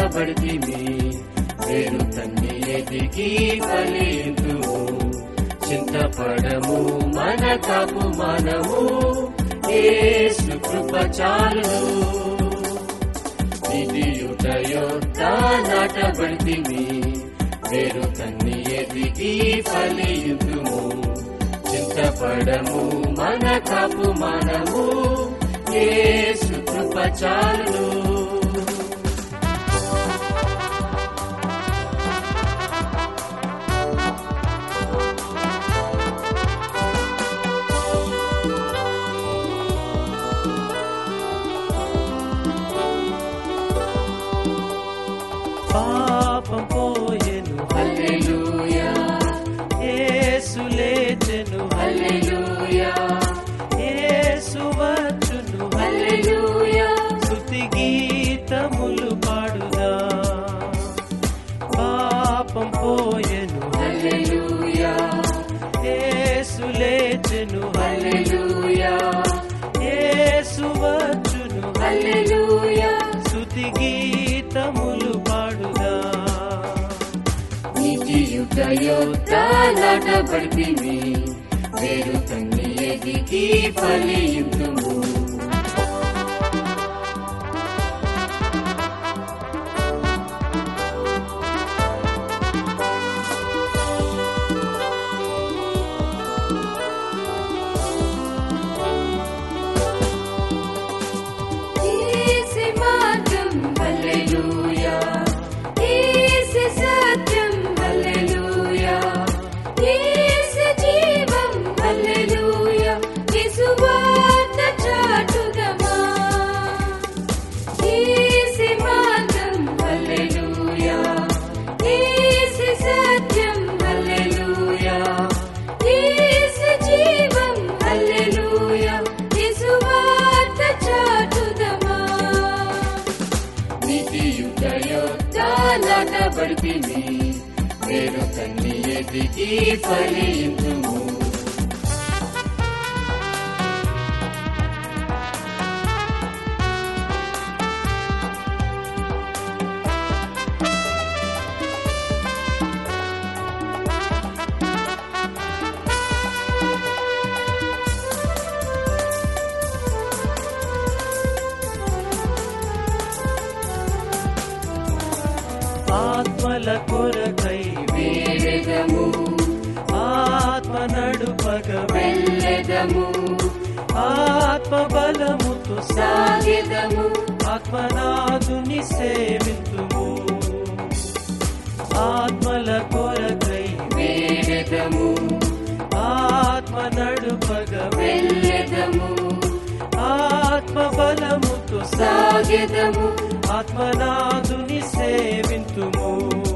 నాటబడితిమి వేరు తన్ని ఎదిగి ఫలితుము చింతపడము మన కాపు మనము యేసు కృప చాలు నిధియుటయొద్ద నాటబడితిమి వేరు తన్ని ఎదిగి ఫలియుతుము చింతపడము మన కాపు మనము యేసు కృప చాలు పాపం పోయెను హల్లెలూయా యేసు లేచెను హల్లెలూయా యేసు వచ్చును హల్లెలూయా స్తుతి గీతములు పాడుదా పాపం పోయెను హల్లెలూయా యేసు లేచెను హల్లెలూయా యేసు వచ్చును హల్లెలూయా స్తుతి గీతములు పాడుదా నీతియుటయొద్ద నాటబడితిమి వేరు తన్ని ఎదిగి ఫలియుతుము యేసు మార్గం హల్లెలూయా యేసు సత్యం హల్లెలూయా యేసు జీవం హల్లెలూయా యేసు వార్త చాటుదమా యేసు మార్గం హల్లెలూయా యేసు సత్యం హల్లెలూయా యేసు జీవం హల్లెలూయా యేసు వార్త చాటుదమా నీతియుటయొద్ద నాటబడితిమి వేరు తన్ని ఎదిగి ఫలియుతుము ఆత్మల కొరకై వేడెదము ఆత్మ నడుపగ వెళ్ళెదము ఆత్మ బలముతో సాగెదము ఆత్మనాథుని సేవితుము ఆత్మల కొరకై వేడెదము ఆత్మ నడుపగ వెళ్ళెదము ఆత్మ బలముతో సాగెదము ఆత్మనాథుని సేవితుము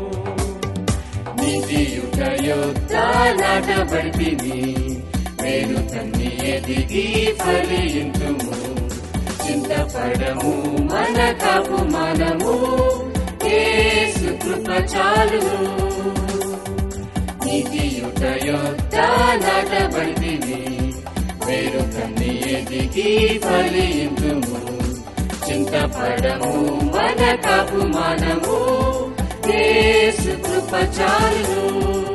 నీతియుటయొద్ద నాటబడితిమి వేరు తన్ని ఎదిగి ఫలియుతుము చింతపడము మన కాపు మనము యేసు కృప చాలు నీతియుటయొద్ద నాటబడితిమి వేరు తన్ని ఎదిగి ఫలియుతుము చింతపడము మన కాపు మనము యేసు కృప చాలు